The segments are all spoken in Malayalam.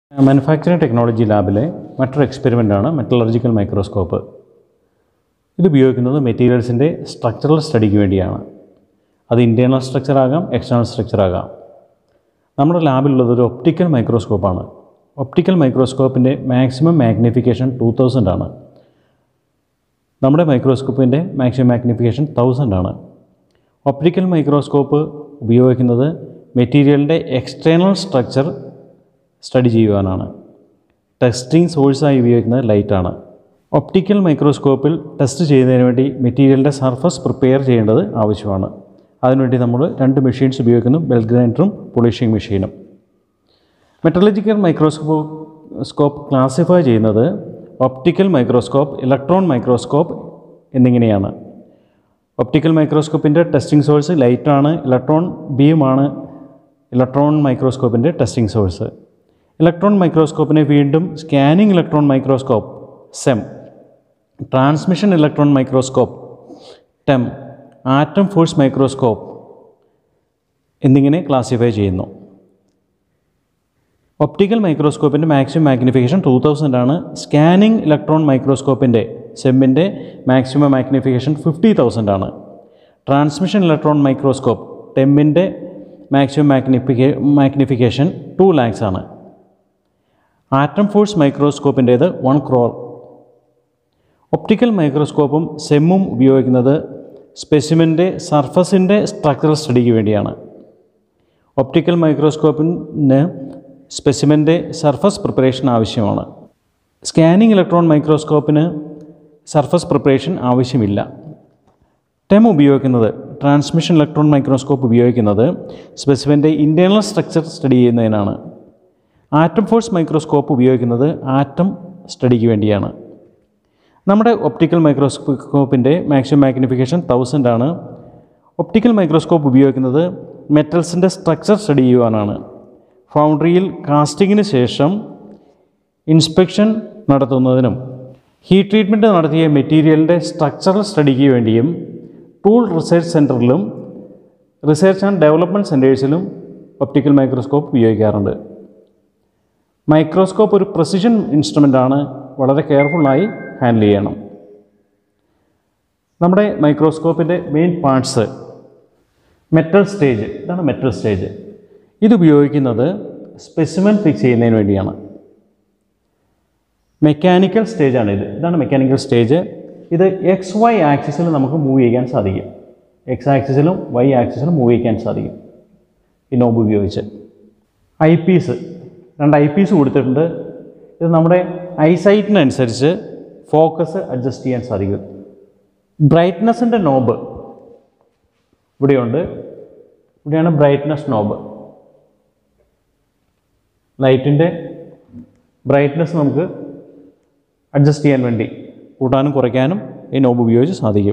മാനുഫാക്ചറിംഗ് ടെക്നോളജി ലാബിലെ മറ്റൊരു എക്സ്പെരിമെൻ്റാണ് മെറ്റലർജിക്കൽ മൈക്രോസ്കോപ്പ് ഇത് ഉപയോഗിക്കുന്നത് മെറ്റീരിയൽസിൻ്റെ സ്ട്രക്ചറൽ സ്റ്റഡിക്ക് വേണ്ടിയാണ് അത് ഇൻറ്റേർണൽ സ്ട്രക്ചർ ആകാം എക്സ്റ്റേണൽ സ്ട്രക്ചർ ആകാം നമ്മുടെ ലാബിലുള്ളത് ഒരു ഒപ്റ്റിക്കൽ മൈക്രോസ്കോപ്പാണ് ഒപ്റ്റിക്കൽ മൈക്രോസ്കോപ്പിൻ്റെ മാക്സിമം മാഗ്നിഫിക്കേഷൻ ടു തൗസൻഡ് ആണ് നമ്മുടെ മൈക്രോസ്കോപ്പിൻ്റെ മാക്സിമം മാഗ്നിഫിക്കേഷൻ തൗസൻഡ് ആണ് ഒപ്റ്റിക്കൽ മൈക്രോസ്കോപ്പ് ഉപയോഗിക്കുന്നത് മെറ്റീരിയലിൻ്റെ എക്സ്റ്റേണൽ സ്ട്രക്ചർ സ്റ്റഡി ചെയ്യുവാനാണ് ടെസ്റ്റിംഗ് സോഴ്സായി ഉപയോഗിക്കുന്നത് ലൈറ്റാണ് ഒപ്റ്റിക്കൽ മൈക്രോസ്കോപ്പിൽ ടെസ്റ്റ് ചെയ്യുന്നതിന് വേണ്ടി മെറ്റീരിയലിൻ്റെ സർഫസ് പ്രിപ്പയർ ചെയ്യേണ്ടത് ആവശ്യമാണ് അതിനുവേണ്ടി നമ്മൾ രണ്ട് മെഷീൻസ് ഉപയോഗിക്കുന്നു ബെൽ ഗ്രൈൻഡറും പോളിഷിംഗ് മെഷീനും മെറ്റലജിക്കൽ മൈക്രോസ്കോപ്പ് സ്കോപ്പ് ക്ലാസിഫൈ ചെയ്യുന്നത് ഒപ്റ്റിക്കൽ മൈക്രോസ്കോപ്പ് ഇലക്ട്രോൺ മൈക്രോസ്കോപ്പ് എന്നിങ്ങനെയാണ് ഒപ്റ്റിക്കൽ മൈക്രോസ്കോപ്പിൻ്റെ ടെസ്റ്റിംഗ് സോഴ്സ് ലൈറ്റാണ് ഇലക്ട്രോൺ ബീമാണ് ഇലക്ട്രോൺ മൈക്രോസ്കോപ്പിൻ്റെ ടെസ്റ്റിംഗ് സോഴ്സ് ഇലക്ട്രോൺ മൈക്രോസ്കോപ്പിനെ വീണ്ടും scanning electron microscope SEM transmission electron microscope TEM atom force microscope എന്നിങ്ങനെ ക്ലാസിഫൈ ചെയ്യുന്നു ഒപ്റ്റിക്കൽ മൈക്രോസ്കോപ്പിൻ്റെ മാക്സിമം മാഗ്നിഫിക്കേഷൻ ടു തൗസൻഡ് ആണ് സ്കാനിങ് ഇലക്ട്രോൺ മൈക്രോസ്കോപ്പിൻ്റെ സെമ്മിൻ്റെ മാക്സിമം മാഗ്നിഫിക്കേഷൻ ഫിഫ്റ്റി തൗസൻഡ് ആണ് ട്രാൻസ്മിഷൻ ഇലക്ട്രോൺ മൈക്രോസ്കോപ്പ് ടെമ്മിൻ്റെ മാക്സിമം മാഗ്നിഫിക്കേ മാഗ്നിഫിക്കേഷൻ ടു ലാക്സ് ആണ് ആറ്റം ഫോഴ്സ് മൈക്രോസ്കോപ്പിൻ്റേത് വൺ ക്രോർ ഒപ്റ്റിക്കൽ മൈക്രോസ്കോപ്പും സെമ്മും ഉപയോഗിക്കുന്നത് സ്പെസിമെൻ്റെ സർഫസിൻ്റെ സ്ട്രക്ചറൽ സ്റ്റഡിക്ക് വേണ്ടിയാണ് ഒപ്റ്റിക്കൽ മൈക്രോസ്കോപ്പിന് സ്പെസിമെൻ്റെ സർഫസ് പ്രിപ്പറേഷൻ ആവശ്യമാണ് സ്കാനിങ് ഇലക്ട്രോൺ മൈക്രോസ്കോപ്പിന് സർഫസ് പ്രിപ്പറേഷൻ ആവശ്യമില്ല ടെം ഉപയോഗിക്കുന്നത് ട്രാൻസ്മിഷൻ ഇലക്ട്രോൺ മൈക്രോസ്കോപ്പ് ഉപയോഗിക്കുന്നത് സ്പെസിമെൻ്റെ ഇൻറ്റേർണൽ സ്ട്രക്ചർ സ്റ്റഡി ചെയ്യുന്നതിനാണ് ആറ്റം ഫോഴ്സ് മൈക്രോസ്കോപ്പ് ഉപയോഗിക്കുന്നത് ആറ്റം സ്റ്റഡിക്ക് വേണ്ടിയാണ് നമ്മുടെ ഒപ്റ്റിക്കൽ മൈക്രോസ്കോപ്പിൻ്റെ മാക്സിമം മാഗ്നിഫിക്കേഷൻ തൗസൻഡ് ആണ് ഒപ്റ്റിക്കൽ മൈക്രോസ്കോപ്പ് ഉപയോഗിക്കുന്നത് മെറ്റൽസിൻ്റെ സ്ട്രക്ചർ സ്റ്റഡി ചെയ്യുവാനാണ് ഫൗണ്ടറിയിൽ കാസ്റ്റിങ്ങിന് ശേഷം ഇൻസ്പെക്ഷൻ നടത്തുന്നതിനും ഹീറ്റ് ട്രീറ്റ്മെൻറ്റ് നടത്തിയ മെറ്റീരിയലിൻ്റെ സ്ട്രക്ചറൽ സ്റ്റഡിക്ക് വേണ്ടിയും ടൂൾ റിസർച്ച് സെൻറ്ററിലും റിസർച്ച് ആൻഡ് ഡെവലപ്മെൻറ്റ് സെൻറ്റേഴ്സിലും ഒപ്റ്റിക്കൽ മൈക്രോസ്കോപ്പ് ഉപയോഗിക്കാറുണ്ട് മൈക്രോസ്കോപ്പ് ഒരു പ്രസിഷൻ ഇൻസ്ട്രുമെൻ്റാണ് വളരെ കെയർഫുള്ളായി ഹാൻഡിൽ ചെയ്യണം നമ്മുടെ മൈക്രോസ്കോപ്പിൻ്റെ മെയിൻ പാർട്സ് മെറ്റൽ സ്റ്റേജ് ഇതാണ് മെറ്റൽ സ്റ്റേജ് ഇത് ഉപയോഗിക്കുന്നത് സ്പെസിമൻ ഫിക്സ് ചെയ്യുന്നതിന് വേണ്ടിയാണ് മെക്കാനിക്കൽ സ്റ്റേജാണ് ഇത് ഇതാണ് മെക്കാനിക്കൽ സ്റ്റേജ് ഇത് എക്സ് വൈ ആക്സിസിൽ നമുക്ക് മൂവ് ചെയ്യാൻ സാധിക്കും എക്സ് ആക്സിസിലും വൈ ആക്സിസിലും മൂവ് ചെയ്യാൻ സാധിക്കും ഈ നോബ് ഉപയോഗിച്ച് ഐ പീസ് രണ്ട് ഐ പീസ് കൊടുത്തിട്ടുണ്ട് ഇത് നമ്മുടെ ഐസൈറ്റിനനുസരിച്ച് ഫോക്കസ് അഡ്ജസ്റ്റ് ചെയ്യാൻ സാധിക്കും ബ്രൈറ്റ്നസ്സിൻ്റെ നോബ് ഇവിടെയുണ്ട് ഇവിടെയാണ് ബ്രൈറ്റ്നസ് നോബ് ലൈറ്റിൻ്റെ ബ്രൈറ്റ്നസ് നമുക്ക് അഡ്ജസ്റ്റ് ചെയ്യാൻ വേണ്ടി കൂട്ടാനും കുറയ്ക്കാനും ഈ നോബ് ഉപയോഗിച്ച് സാധിക്കും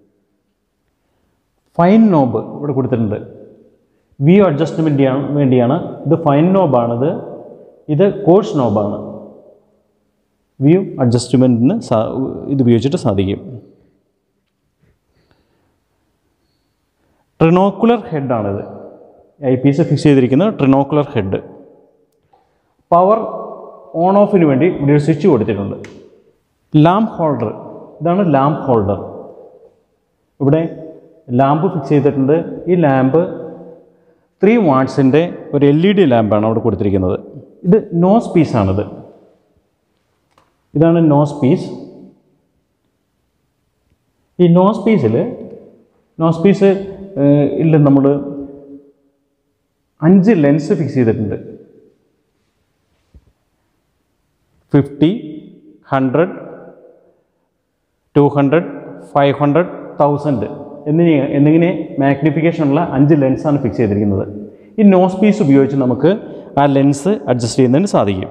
ഫൈൻ നോബ് ഇവിടെ കൊടുത്തിട്ടുണ്ട് വ്യൂ അഡ്ജസ്റ്റ്മെൻറ്റിയാണ് വേണ്ടിയാണ് ഇത് ഫൈൻ നോബാണിത് ഇത് കോഴ്സ് നോബാണ് വ്യൂ അഡ്ജസ്റ്റ്മെൻറ്റിന് സാ ഇത് ഉപയോഗിച്ചിട്ട് സാധിക്കും ട്രിനോക്കുലർ ഹെഡാണിത് ഐ പീസ് ഫിക്സ് ചെയ്തിരിക്കുന്ന ട്രിനോക്കുലർ ഹെഡ് പവർ ഓൺ ഓഫിന് വേണ്ടി ഇവിടെ ഒരു സ്വിച്ച് കൊടുത്തിട്ടുണ്ട് ലാമ്പ് ഹോൾഡർ ഇതാണ് ലാമ്പ് ഹോൾഡർ ഇവിടെ ലാമ്പ് ഫിക്സ് ചെയ്തിട്ടുണ്ട് ഈ ലാമ്പ് ത്രീ വാട്ട്സിൻ്റെ ഒരു എൽ ഇ ഡി ലാമ്പാണ് അവിടെ കൊടുത്തിരിക്കുന്നത് ഇത് നോസ് പീസാണിത് ഇതാണ് നോസ് പീസ് ഈ നോസ് പീസിൽ നോസ് പീസ് ഇല്ല നമ്മൾ അഞ്ച് ലെൻസ് ഫിക്സ് ചെയ്തിട്ടുണ്ട് fifty hundred two hundred five hundred thousand എന്നിങ്ങനെ എന്നിങ്ങനെ മാഗ്നിഫിക്കേഷനുള്ള അഞ്ച് ലെൻസാണ് ഫിക്സ് ചെയ്തിരിക്കുന്നത് ഈ നോസ് പീസ് ഉപയോഗിച്ച് നമുക്ക് ആ ലെൻസ് അഡ്ജസ്റ്റ് ചെയ്യുന്നതിന് സാധിക്കും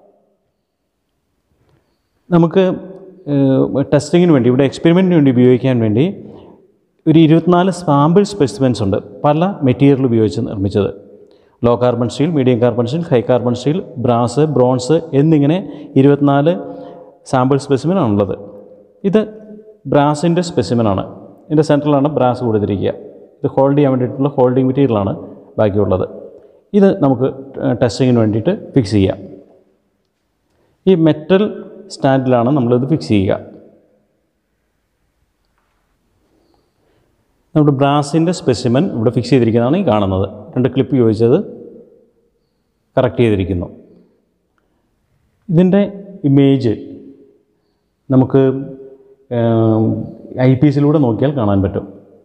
നമുക്ക് ടെസ്റ്റിങ്ങിന് വേണ്ടി ഇവിടെ എക്സ്പെരിമെൻറ്റിന് വേണ്ടി ഉപയോഗിക്കാൻ വേണ്ടി ഒരു ഇരുപത്തിനാല് സാമ്പിൾ സ്പെസിമെൻസ് ഉണ്ട് പല മെറ്റീരിയൽ ഉപയോഗിച്ച് നിർമ്മിച്ചത് low carbon steel medium carbon steel high carbon steel brass bronze എന്നിങ്ങനെ ഇരുപത്തിനാല് സാമ്പിൾ സ്പെസിമെനാണുള്ളത് ഇത് ബ്രാസിൻ്റെ സ്പെസിമെനാണ് ഇതിൻ്റെ സെൻറ്ററിലാണ് ബ്രാസ് കൊടുത്തിരിക്കുക ഇത് ഹോൾഡ് ചെയ്യാൻ വേണ്ടിയിട്ടുള്ള ഹോൾഡിംഗ് മെറ്റീരിയലാണ് ബാക്കിയുള്ളത് ഇത് നമുക്ക് ടെസ്റ്റിങ്ങിന് വേണ്ടിയിട്ട് ഫിക്സ് ചെയ്യാം ഈ മെറ്റൽ സ്റ്റാൻഡിലാണ് നമ്മളിത് ഫിക്സ് ചെയ്യുക നമ്മുടെ ബ്രാസിൻ്റെ സ്പെസിമൻ ഇവിടെ ഫിക്സ് ചെയ്തിരിക്കുന്നതാണ് ഈ കാണുന്നത് രണ്ട് ക്ലിപ്പ് ചോദിച്ചത് കറക്റ്റ് ചെയ്തിരിക്കുന്നു ഇതിൻ്റെ ഇമേജ് നമുക്ക് ഐ പി എസിലൂടെ നോക്കിയാൽ കാണാൻ പറ്റും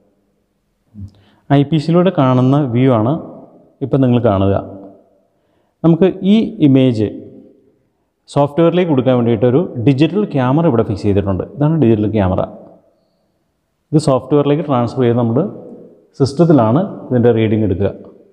ഐ പി എസിലൂടെ കാണുന്ന വ്യൂ ആണ് ഇപ്പം നിങ്ങൾ കാണുക നമുക്ക് ഈ ഇമേജ് സോഫ്റ്റ്വെയറിലേക്ക് കൊടുക്കാൻ വേണ്ടിയിട്ടൊരു ഡിജിറ്റൽ ക്യാമറ ഇവിടെ ഫിക്സ് ചെയ്തിട്ടുണ്ട് ഇതാണ് ഡിജിറ്റൽ ക്യാമറ ഇത് സോഫ്റ്റ്വെയറിലേക്ക് ട്രാൻസ്ഫർ ചെയ്ത് നമ്മൾ സിസ്റ്റത്തിലാണ് ഇതിൻ്റെ റീഡിംഗ് എടുക്കുക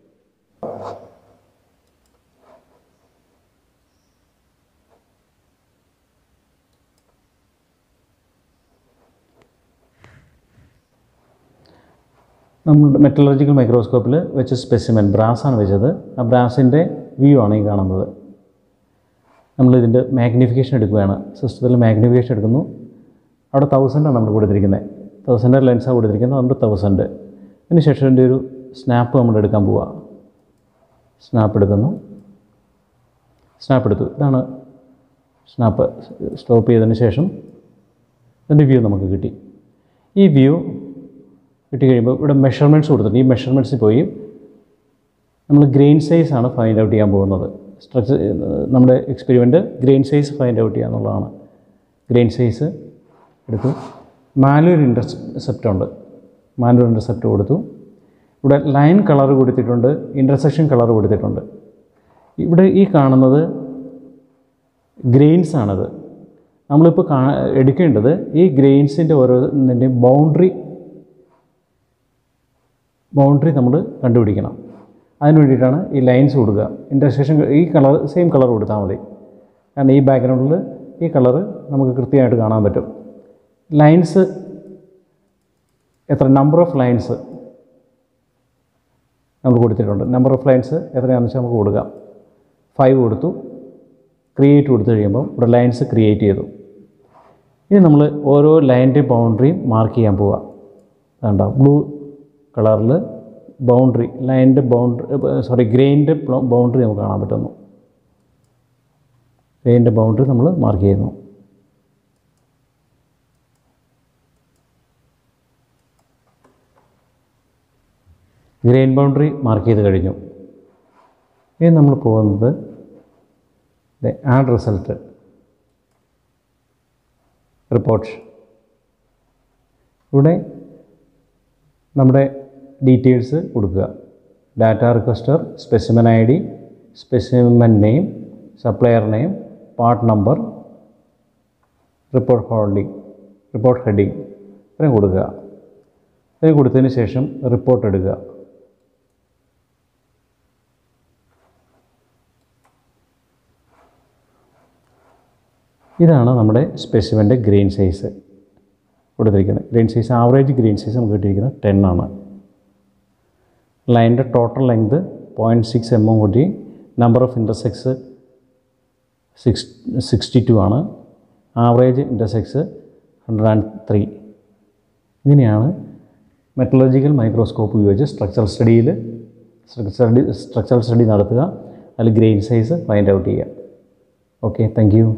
നമ്മുടെ മെറ്റലർജിക്കൽ മൈക്രോസ്കോപ്പിൽ വെച്ച സ്പെസിമെൻ ബ്രാസാണ് വെച്ചത് ആ ബ്രാസിൻ്റെ വ്യൂ ആണ് ഈ കാണുന്നത് നമ്മളിതിൻ്റെ മാഗ്നിഫിക്കേഷൻ എടുക്കുകയാണ് സിസ്റ്റത്തിൽ മാഗ്നിഫിക്കേഷൻ എടുക്കുന്നു അവിടെ തൗസൻഡാണ് നമ്മൾ കൊടുത്തിരിക്കുന്നത് തൗസൻഡ് ലെൻസാണ് കൊടുത്തിരിക്കുന്നത് അതുകൊണ്ട് തൗസൻഡ് അതിന് ശേഷം ഇതിൻ്റെ ഒരു സ്നാപ്പ് നമ്മൾ എടുക്കാൻ പോവുക സ്നാപ്പ് എടുക്കുന്നു സ്നാപ്പ് എടുത്തു ഇതാണ് സ്നാപ്പ് സ്റ്റോപ്പ് ചെയ്തതിന് ശേഷം ഇതിൻ്റെ വ്യൂ നമുക്ക് കിട്ടി ഈ വ്യൂ കിട്ടി കഴിയുമ്പോൾ ഇവിടെ മെഷർമെൻറ്റ്സ് കൊടുത്തിട്ടുണ്ട് ഈ മെഷർമെൻറ്റ്സിൽ പോയി നമ്മൾ ഗ്രെയിൻ സൈസ് ആണ് ഫൈൻഡ് ഔട്ട് ചെയ്യാൻ പോകുന്നത് സ്ട്രക്ചർ നമ്മുടെ experiment grain size find out ചെയ്യുക എന്നുള്ളതാണ് ഗ്രെയിൻ സൈസ് എടുത്തു മാനുവൽ ഇൻ്റർസെപ്റ്റ് ഉണ്ട് മാനുവൽ ഇൻ്റർസെപ്റ്റ് കൊടുത്തു ഇവിടെ ലൈൻ കളർ കൊടുത്തിട്ടുണ്ട് ഇൻ്റർസെക്ഷൻ കളർ കൊടുത്തിട്ടുണ്ട് ഇവിടെ ഈ കാണുന്നത് ഗ്രെയിൻസ് ആണത് നമ്മളിപ്പോൾ കാ എടുക്കേണ്ടത് ഈ ഗ്രെയിൻസിൻ്റെ ഓരോന്നിൻ്റെയും ബൗണ്ടറി ബൗണ്ടറി നമ്മൾ കണ്ടുപിടിക്കണം അതിന് വേണ്ടിയിട്ടാണ് ഈ ലൈൻസ് കൊടുക്കുക ഇൻ്റർസെക്ഷൻ ഈ കളർ സെയിം കളർ കൊടുത്താൽ മതി കാരണം ഈ ബാക്ക്ഗ്രൗണ്ടിൽ ഈ കളറ് നമുക്ക് കൃത്യമായിട്ട് കാണാൻ പറ്റും ലൈൻസ് എത്ര നമ്പർ ഓഫ് ലൈൻസ് നമ്മൾ കൊടുത്തിട്ടുണ്ട് നമ്പർ ഓഫ് ലൈൻസ് എത്രയാണെന്ന് വെച്ചാൽ നമുക്ക് കൊടുക്കാം ഫൈവ് കൊടുത്തു ക്രിയേറ്റ് കൊടുത്തു കഴിയുമ്പോൾ ഇവിടെ ലൈൻസ് ക്രിയേറ്റ് ചെയ്തു ഇനി നമ്മൾ ഓരോ ലൈൻ്റെ ബൗണ്ടറിയും മാർക്ക് ചെയ്യാൻ പോവുക വേണ്ട ബ്ലൂ കളറിൽ ബൗണ്ടറി ലൈനിൻ്റെ ബൗണ്ടറി സോറി ഗ്രെയിൻ്റെ ബൗണ്ടറി നമുക്ക് കാണാൻ പറ്റുന്നു ഗ്രെയിൻ്റെ ബൗണ്ടറി നമ്മൾ മാർക്ക് ചെയ്യുന്നു ഗ്രെയിൻ ബൗണ്ടറി മാർക്ക് ചെയ്ത് കഴിഞ്ഞു ഇനി നമ്മൾ പോകുന്നത് ആഡ് റിസൾട്ട് റിപ്പോർട്ട് ഇവിടെ നമ്മുടെ ഡീറ്റെയിൽസ് കൊടുക്കുക data requester specimen I D specimen name supplier name part number report holding report heading ഇത്രയും കൊടുക്കുക ഇത്രയും കൊടുത്തതിന് ശേഷം റിപ്പോർട്ട് എടുക്കുക ഇതാണ് നമ്മുടെ സ്പെസിമൻ്റെ ഗ്രെയിൻ സൈസ് കൊടുത്തിരിക്കുന്നത് grain size average grain size നമുക്ക് കിട്ടിയിരിക്കുന്നത് ടെൻ ആണ് ലൈനിൻ്റെ total length point six M M കൂട്ടി number of intersects six sixty two ആണ് average intersects hundred and three ഇങ്ങനെയാണ് മെറ്റലർജിക്കൽ മൈക്രോസ്കോപ്പ് ഉപയോഗിച്ച് സ്ട്രക്ചറൽ സ്റ്റഡിയിൽ സ്റ്റഡി സ്ട്രക്ചറൽ സ്റ്റഡി നടത്തുക അതിൽ ഗ്രെയിൻ സൈസ് ഫൈൻഡ് ഔട്ട് ചെയ്യുക ഓക്കെ താങ്ക് യു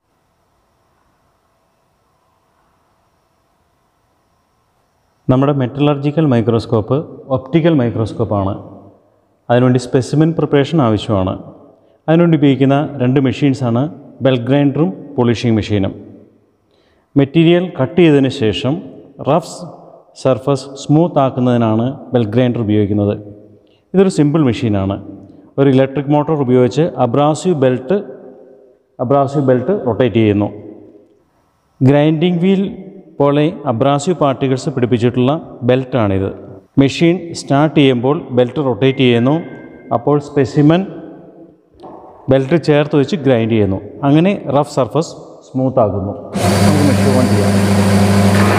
നമ്മുടെ മെറ്റലർജിക്കൽ മൈക്രോസ്കോപ്പ് ഒപ്റ്റിക്കൽ മൈക്രോസ്കോപ്പാണ് അതിനുവേണ്ടി സ്പെസിമെൻ പ്രിപ്പറേഷൻ ആവശ്യമാണ് അതിനുവേണ്ടി ഉപയോഗിക്കുന്ന രണ്ട് മെഷീൻസാണ് ബെൽ ഗ്രൈൻഡറും പോളിഷിംഗ് മെഷീനും മെറ്റീരിയൽ കട്ട് ചെയ്തതിന് ശേഷം റഫ് സർഫസ് സ്മൂത്ത് ആക്കുന്നതിനാണ് ബെൽ ഗ്രൈൻഡർ ഉപയോഗിക്കുന്നത് ഇതൊരു സിമ്പിൾ മെഷീനാണ് ഒരു ഇലക്ട്രിക് മോട്ടോർ ഉപയോഗിച്ച് abrasive belt abrasive belt rotate ചെയ്യുന്നു ഗ്രൈൻഡിംഗ് വീൽ പോലെ അബ്രാസീവ് പാർട്ടിക്കിൾസ് പിടിപ്പിച്ചിട്ടുള്ള ബെൽറ്റാണിത് മെഷീൻ സ്റ്റാർട്ട് ചെയ്യുമ്പോൾ ബെൽറ്റ് റൊട്ടേറ്റ് ചെയ്യുന്നു അപ്പോൾ സ്പെസിമൻ ബെൽറ്റ് ചേർത്ത് വെച്ച് ഗ്രൈൻഡ് ചെയ്യുന്നു അങ്ങനെ റഫ് സർഫസ് സ്മൂത്ത് ആകുന്നു നമുക്ക് മെഷീൻ ഓൺ ചെയ്യാം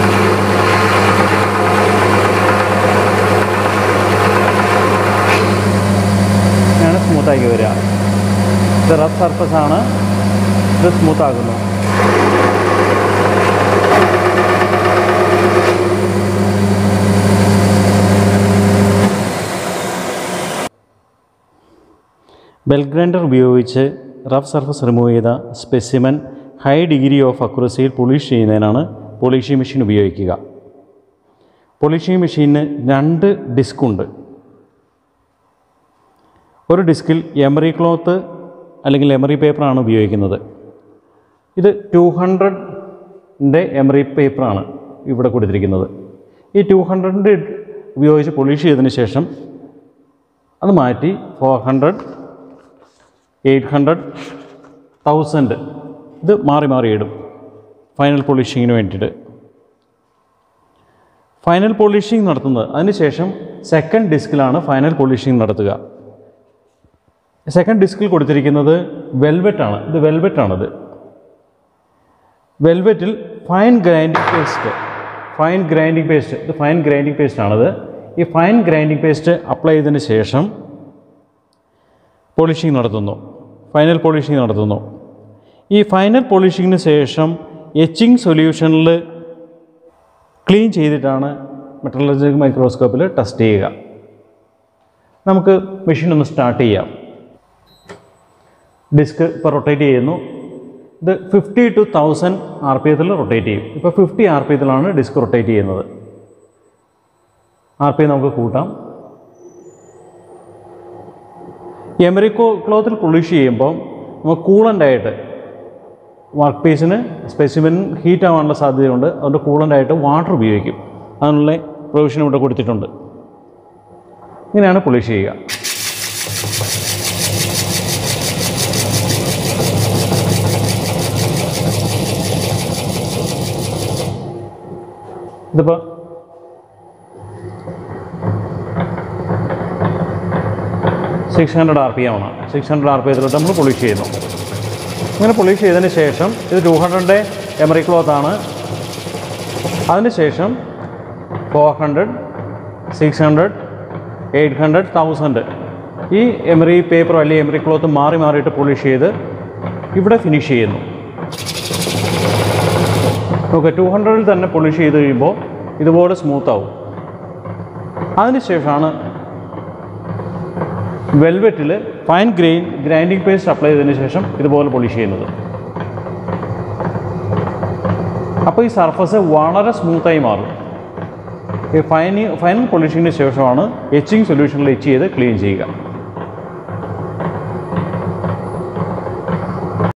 ഇങ്ങനെയാണ് സ്മൂത്താക്കി വരിക ഇത് റഫ് സർഫസ് ആണ് ഇത് സ്മൂത്ത് ആകുന്നു ബെൽ ഗ്രൈൻഡർ ഉപയോഗിച്ച് റഫ് സർഫസ് റിമൂവ് ചെയ്ത സ്പെസിമൻ ഹൈ ഡിഗ്രി ഓഫ് അക്യുറസിയിൽ പോളിഷ് ചെയ്യുന്നതിനാണ് പോളിഷിംഗ് മെഷീൻ ഉപയോഗിക്കുക പോളിഷിംഗ് മെഷീനിന് രണ്ട് ഡിസ്ക് ഉണ്ട് ഒരു ഡിസ്കിൽ എമറി ക്ലോത്ത് അല്ലെങ്കിൽ എമറി പേപ്പറാണ് ഉപയോഗിക്കുന്നത് ഇത് ടു ഹൺഡ്രഡിൻ്റെ എമറി പേപ്പറാണ് ഇവിടെ കൊടുത്തിരിക്കുന്നത് ഈ ടു ഹൺഡ്രഡിൻ്റെ ഉപയോഗിച്ച് പോളിഷ് ചെയ്തതിന് ശേഷം അത് മാറ്റി four hundred eight hundred thousand ഇത് മാറി മാറി ഇടും ഫൈനൽ പോളിഷിങ്ങിന് വേണ്ടിയിട്ട് ഫൈനൽ പോളിഷിംഗ് നടത്തുന്നത് അതിനുശേഷം സെക്കൻഡ് ഡിസ്കിലാണ് ഫൈനൽ പോളിഷിംഗ് നടത്തുക സെക്കൻഡ് ഡിസ്കിൽ കൊടുത്തിരിക്കുന്നത് വെൽവെറ്റാണ് ഇത് വെൽവെറ്റാണിത് വെൽവെറ്റിൽ fine grinding paste fine grinding paste ഇത് ഫൈൻ ഗ്രൈൻഡിങ് പേസ്റ്റ് ആണിത് ഈ ഫൈൻ ഗ്രൈൻഡിങ് പേസ്റ്റ് അപ്ലൈ ചെയ്തതിന് ശേഷം പോളിഷിംഗ് നടത്തുന്നു ഫൈനൽ പോളിഷിംഗ് നടത്തുന്നു ഈ ഫൈനൽ പോളിഷിങ്ങിന് ശേഷം എച്ചിങ് സൊല്യൂഷനിൽ ക്ലീൻ ചെയ്തിട്ടാണ് മെട്രോളജിക്കൽ മൈക്രോസ്കോപ്പിൽ ടെസ്റ്റ് ചെയ്യുക നമുക്ക് മെഷീൻ ഒന്ന് സ്റ്റാർട്ട് ചെയ്യാം ഡിസ്ക് ഇപ്പോൾ റൊട്ടേറ്റ് ചെയ്യുന്നു ഇത് fifty two thousand R P എത്തിൽ റൊട്ടേറ്റ് ചെയ്യും ഇപ്പോൾ ഫിഫ്റ്റി ആർ പി എത്തിലാണ് ഡിസ്ക് റൊട്ടേറ്റ് ചെയ്യുന്നത് ആർ പി നമുക്ക് കൂട്ടാം എമറിക്കോ ക്ലോത്തിൽ പൊളിഷ് ചെയ്യുമ്പോൾ നമുക്ക് കൂളൻ്റായിട്ട് വർക്ക് പീസിന് സ്പെസിമെൻ ഹീറ്റ് ആവാനുള്ള സാധ്യതയുണ്ട് അതുകൊണ്ട് കൂളൻ്റായിട്ട് വാട്ടർ ഉപയോഗിക്കും അതിനുള്ള പ്രൊവിഷൻ ഇവിടെ കൊടുത്തിട്ടുണ്ട് ഇങ്ങനെയാണ് പൊളിഷ് ചെയ്യുക ഇതിപ്പോൾ six hundred R P M ആണ് സിക്സ് ഹൺഡ്രഡ് ആർ പി എത്തിലോട്ട് നമ്മൾ പൊളിഷ് ചെയ്യുന്നു ഇങ്ങനെ പൊളിഷ് ചെയ്തതിന് ശേഷം ഇത് ടു ഹൺഡ്രഡിൻ്റെ എമറി ക്ലോത്ത് ആണ് അതിന് ശേഷം four hundred six hundred eight hundred thousand ഈ എമറി പേപ്പർ അല്ലെങ്കിൽ എമറി ക്ലോത്ത് മാറി മാറിയിട്ട് പോളിഷ് ചെയ്ത് ഇവിടെ ഫിനിഷ് ചെയ്യുന്നു ഓക്കെ ടു ഹൺഡ്രഡിൽ തന്നെ പോളിഷ് ചെയ്ത് കഴിയുമ്പോൾ ഇതുപോലെ സ്മൂത്ത് ആവും അതിനുശേഷമാണ് വെൽവെറ്റിൽ fine grain grinding paste apply ചെയ്തതിന് ശേഷം ഇതുപോലെ പോളിഷ് ചെയ്യുന്നത് അപ്പോൾ ഈ സർഫസ് വളരെ സ്മൂത്തായി മാറും ഈ ഫൈനി ഫൈനൽ പോളിഷിങ്ങിന് ശേഷമാണ് എച്ചിങ് സൊല്യൂഷനിൽ എച്ച് ചെയ്ത് ക്ലീൻ ചെയ്യുക